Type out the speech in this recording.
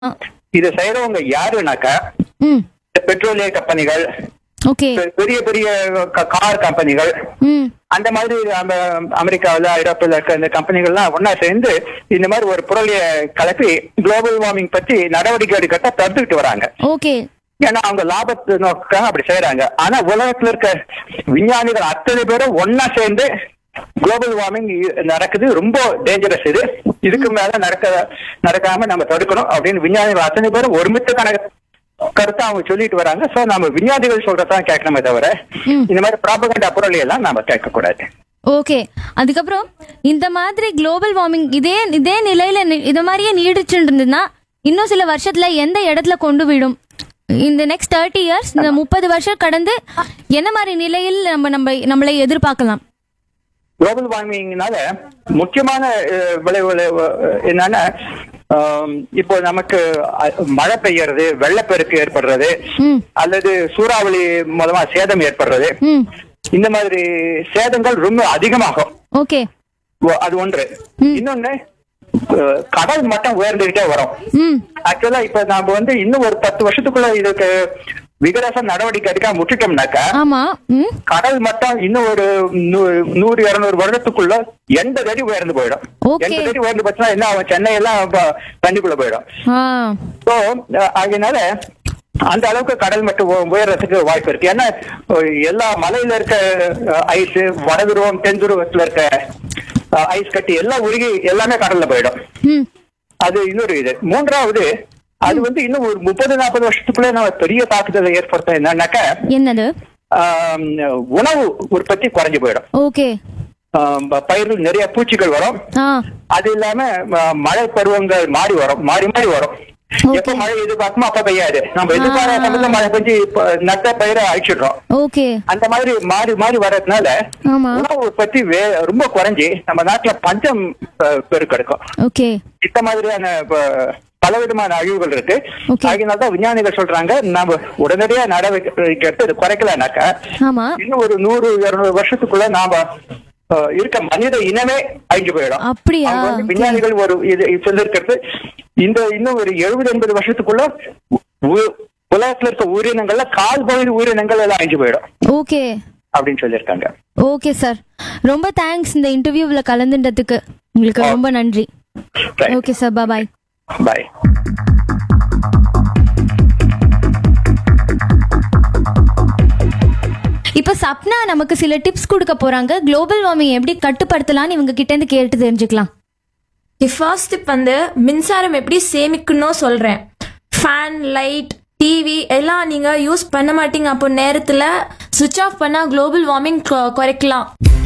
இதை செய்யறவங்க யாருனாக்கா ம் இந்த பெட்ரோலிய கம்பெனிகள் ஓகே பெ- பெரிய பெரிய க- கார் கம்பெனிகள் ம் அந்த மாதிரி நம்ம அமெரிக்காவில் ஐரோப்பில் இருக்க இந்த கம்பெனிகள்லாம் ஒண்ணா சேர்ந்து இந்த மாதிரி ஒரு பொருளைய கலப்பி குளோபல் வார்மிங் பத்தி நடவடிக்கை எடுக்கட்ட தடுத்துக்கிட்டு வராங்க ஓகே ஏன்னா அவங்க லாபத்தை நோக்காக அப்படி செய்யறாங்க ஆனா உலகத்துல இருக்க விஞ்ஞானிகள் அத்தனை பேரும் ஒண்ணா சேர்ந்து குளோபல் வார்மிங் நடக்குது ரொம்ப டேஞ்சரஸ் இது இதுக்கு மேல நடக்க நடக்காம நம்ம தடுக்கணும் அப்படின்னு விஞ்ஞானிகள் அத்தனை பேரும் ஒருமித்த கணக்கு கருத்தை அவங்க சொல்லிட்டு வராங்க சோ நம்ம விஞ்ஞானிகள் சொல்றதான் கேட்கணுமே தவிர ம். இந்த மாதிரி ப்ராபகண்டா பொருளை எல்லாம் நாம கேட்க கூடாது ஓகே அதுக்கப்புறம் இந்த மாதிரி குளோபல் வார்மிங் இதே இதே நிலையில நி- இது மாதிரியே நீடிச்சுட்டு இருந்ததுன்னா இன்னும் சில வருஷத்துல எந்த இடத்துல கொண்டு விடும் இந்த நெக்ஸ்ட் தேர்ட்டி இயர்ஸ் இந்த முப்பது வருஷம் கடந்து என்ன மாதிரி நிலையில் நம்ம நம்ம நம்மளை எதிர்பார்க்கலாம் குளோபல் வார்மிங்னால முக்கியமான அஹ், விளைவுகள் அஹ், என்னன்னா ஆம், இப்போ நமக்கு அஹ், மழை பெய்யறது வெள்ளப்பெருக்கு ஏற்படுறது ம் அல்லது சூறாவளி மூலமா சேதம் ஏற்படுறது ம் இந்த மாதிரி சேதங்கள் ரொம்ப அதிகமாகும் ஓகே ஒ- அது ஒன்று இன்னொன்னு அஹ், கடல் மட்டம் உயர்ந்துகிட்டே வரும் ம் ஆக்சுவலா இப்ப நாம வந்து இன்னும் ஒரு பத்து வருஷத்துக்குள்ள இதுக்கு விகரச நடவடிக்கை எடுக்காம விட்டுட்டோம்னாக்கா ஆமா ம் கடல் மட்டம் இன்னும் ஒரு நூ- நூறு இருநூறு வருடத்துக்குள்ள எண்பது அடி உயர்ந்து போயிடும் Okay. எண்பது அடி உயர்ந்து போச்சுன்னா என்ன ஆகும் சென்னை எல்லாம் ப- தண்ணிக்குள்ள போயிடும் ஆ ஸோ அதனால அந்த அளவுக்கு கடல் மட்டம் உ- உயர்றதுக்கு வாய்ப்பு இருக்கு ஏன்னா அஹ், எல்லா மலையில இருக்க ஐஸ் வடதுருவம் தென் துருவத்துல இருக்க ஐஸ் கட்டி எல்லாம் உருகி எல்லாமே கடல்ல போயிடும் ம் அது இன்னொரு இது மூன்றாவது அது வந்து இன்னும் ஒரு முப்பது நாற்பது வருஷத்துக்குள்ள நம்ம பெரிய தாக்குதலை ஏற்படுத்த என்னன்னாக்கா என்னது ஆம், உணவு உற்பத்தி குறைஞ்சு போயிடும் ஓகே ஆம், பயிர்கள் நிறைய பூச்சிகள் வரும் ஆ அது இல்லாம ம- மழை பருவங்கள் மாறி வரும் மாறி மாறி வரும் Okay. எப்ப மழை எதிர்பார்க்குமோ அப்ப பெய்யாது நம்ம எதிர்பாராத ஆ. சமயத்துல மழை பெஞ்சு இப்ப நட்ட பயிரை அழிச்சிடுறோம் ஓகே அந்த மாதிரி மாறி மாறி வர்றதுனால ஆமா உணவு உற்பத்தி வே- ரொம்ப குறைஞ்சி நம்ம நாட்டுல பஞ்சம் அஹ், பெருக்கெடுக்கும் ஓகே இந்த மாதிரியான ப- பலவிதமான அழிவுகள் இருக்கு Okay. அதனாலதான் விஞ்ஞானிகள் சொல்றாங்க நம்ம உடனடியா நடவடிக்கை எடுத்து இது குறைக்கலனாக்கா ஆமா இன்னும் ஒரு நூறு இருநூறு வருஷத்துக்குள்ள நாம அஹ், இருக்க மனித இனமே அழிஞ்சு போயிடும் அப்படியா? அவங்க வந்து Okay. விஞ்ஞானிகள் ஒரு இது இது சொல்லிருக்கிறது இந்த இன்னும் ஒரு எழுபது எண்பது வருஷத்துக்குள்ள உ- உலகத்துல இருக்க உயிரினங்கள்ல கால் பகுதி உயிரினங்கள் எல்லாம் அழிஞ்சு போயிடும் ஓகே அப்படின்னு சொல்லியிருக்காங்க ஓகே சார் ரொம்ப தேங்க்ஸ் இந்த இன்டர்வியூவில் கலந்துட்டதுக்கு உங்களுக்கு ரொம்ப நன்றி ஓகே சார் பாய் பாய் இப்போ சப்னா நமக்கு சில டிப்ஸ் கொடுக்க போறாங்க குளோபல் வார்மிங் எப்படி கட்டுப்படுத்தலாம்னு இவங்க கிட்ட இருந்து கேட்டு தெரிஞ்சுக்கலாம் ஃபர்ஸ்ட் டிப் வந்து மின்சாரம் எப்படி சேமிக்கணும் சொல்றேன் ஃபேன் லைட் டிவி எல்லாம் நீங்க யூஸ் பண்ண மாட்டீங்க அப்போ நேரத்துல சுவிட்ச் ஆஃப் பண்ணா குளோபல் வார்மிங் குறைக்கலாம்